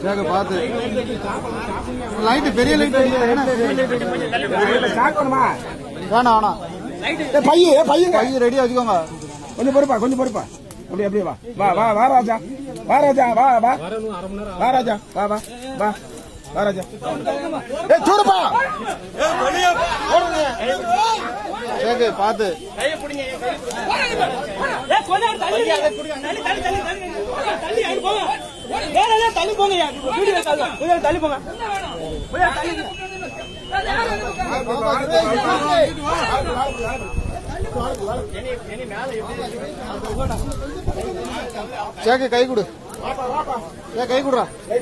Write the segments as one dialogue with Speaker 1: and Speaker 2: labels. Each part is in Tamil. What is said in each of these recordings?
Speaker 1: கேக்க பார்த்து லைட் பெரிய லைட்
Speaker 2: சாக்கணுமா
Speaker 1: வேணாம் வேணாம்
Speaker 2: பைய பையங்க
Speaker 1: கை ரெடியா வச்சுக்கோங்க
Speaker 2: கொஞ்சம் பொறுப்பா கொஞ்சம் பொறுப்பா அப்படியே அப்படியே வா வா வா வா ராஜா வா ராஜா வா வா வா ராஜா வா வா வா வா ராஜா ஏ தூரப்பா
Speaker 1: கேக்கு பார்த்து
Speaker 3: ஏய், கொஞ்சம் தள்ளி தள்ளி தள்ளி தள்ளி தள்ளி தள்ளி அங்க போங்க வேற ஏதாவது தள்ளி போங்க ஐயா. வீடியோ தள்ளி கொஞ்சம் தள்ளி போங்க கொஞ்சம் தள்ளி
Speaker 1: கேக்கு கை கொடு ஏ கை கொடுறா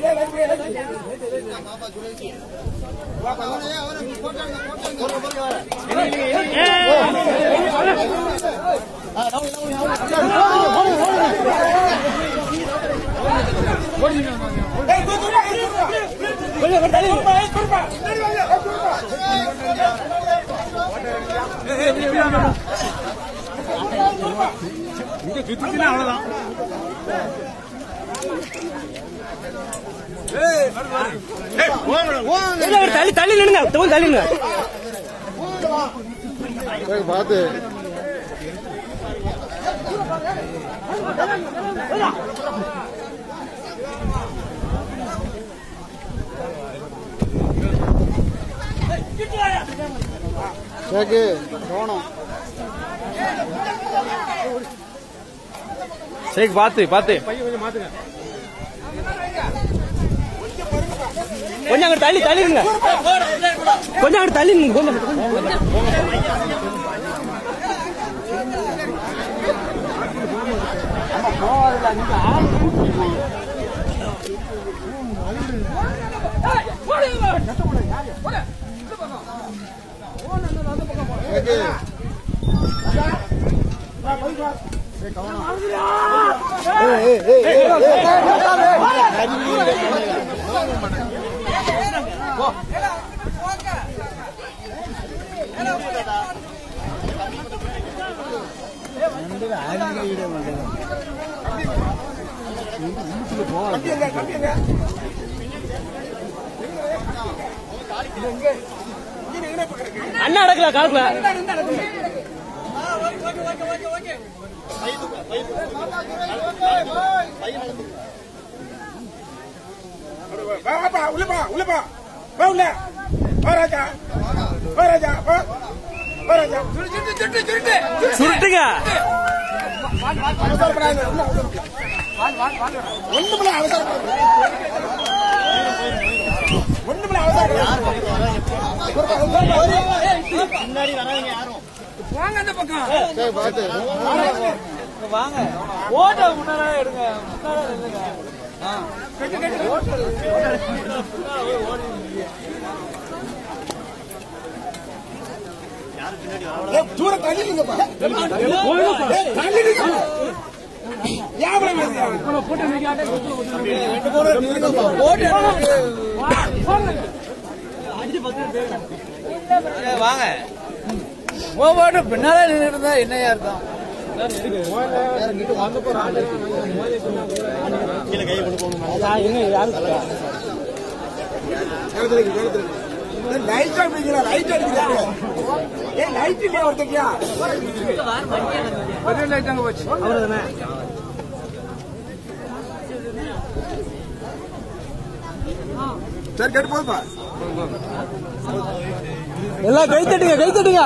Speaker 3: கொஞ்சம் தள்ளி கொஞ்சம் ஒரு தள்ளி தள்ளி நின்னுங்க கொஞ்சம் தள்ளி நின்னுங்க
Speaker 1: கேக்கு பார்த்து கேக்கு போனோம்
Speaker 3: சரி பார்த்து பார்த்து கொஞ்சம் அங்க தள்ளி தள்ளி நின்னுங்க கொஞ்சம் அங்க தள்ளி நின்னுங்க கொஞ்சம்
Speaker 1: கேக்கு ஏய், ஏய், ஏய், ஏய், ஏய்.
Speaker 3: அண்ணா அடக்கல காலத்துல
Speaker 2: வாப்பா உள்ளப்பா உள்ளப்பா வா உள்ள வா ராஜா வா ராஜா வா வா ராஜா சுருட்டு சுருட்டு சுருட்டு
Speaker 3: சுருட்டுங்க
Speaker 2: அவசரப்படாத ஒண்ணுமில்ல அவசரப்படாத ஒண்ணுமில்ல அவசரப்படாத வாங்க அந்த பக்கம்
Speaker 1: கேக்கு பார்த்து
Speaker 3: ஓட்ட முன்னாடி எடுங்க
Speaker 2: ஏய், தூரம் தள்ளி நிங்கப்பா ஏய், தள்ளி நிங்கப்பா வியாபாரம் பேசுறியா?
Speaker 4: வாங்க ஓவாடு பின்னால நின்றுட்டு இருந்தா என்னையா அர்த்தம்
Speaker 2: நேரத்துல இருக்கு, நேரத்துல இருக்கு. ஏய், லைட் அடிக்கிறீங்களா? லைட் அடிக்கிறீங்களா? ஏய், லைட் இல்லையா ஒருத்தக்கியா? ஒரே லைட் அங்க போச்சு. சரி கேட்டு போதுப்பா
Speaker 3: எல்லாம் கை தட்டுங்க கை தட்டுங்க